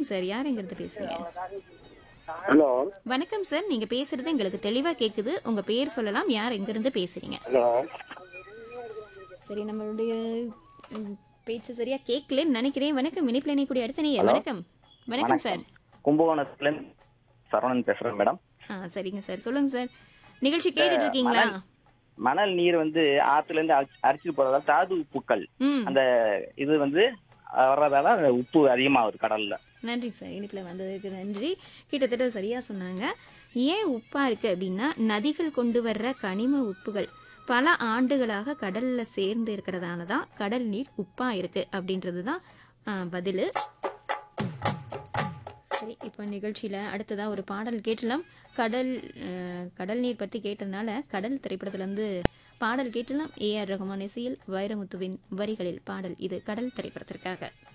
sir யார் எங்கிருந்து பேசுறீங்க ஹலோ வணக்கம் சார் நீங்க பேசுறது எங்களுக்கு தெளிவா கேக்குது உங்க பேர் சொல்லலாம் யார் எங்கிருந்து பேசுறீங்க ஹலோ சரி நம்மளுடைய ம், பேச்சு சரியா கேட்கலன்னு நினைக்கிறேன் வணக்கம் இனிப்பில் இணைக்கூடிய அடுத்த நேயர் வணக்கம் வணக்கம் சார் கும்பகோணத்துல இருந்து சரவணன் பேசுறேன் மேடம் ஆ சரிங்க சார் சொல்லுங்க சார் நிகழ்ச்சி கேட்டுட்டு இருக்கீங்களா மணல் மணல் நீர் வந்து ஆத்துல இருந்து அரிச்சு- அரிச்சிட்டு போறதால தாது உப்புக்கள் ம் அந்த இது வந்து அஹ், வர்றதால அந்த உப்பு அதிகமாகுது கடல்ல நன்றி சார் இனிப்பில் வந்ததுக்கு நன்றி கிட்டத்தட்ட சரியா சொன்னாங்க ஏன் உப்பா இருக்கு அப்படின்னா நதிகள் கொண்டு வர்ற கனிம உப்புகள் பல ஆண்டுகளாக கடல்ல சேர்ந்து இருக்கிறதால தான் கடல் நீர் உப்பா இருக்கு அப்படின்றது தான் பதில் சரி இப்போ நிகழ்ச்சியில் அடுத்ததாக ஒரு பாடல் கேட்டலாம் கடல் அஹ், கடல் நீர் பற்றி கேட்டதுனால கடல் திரைப்படத்திலேருந்து பாடல் கேட்டலாம் ஏஆர் ரகுமான் இசையில் வைரமுத்துவின் வரிகளில் பாடல் இது கடல் திரைப்படத்திற்காக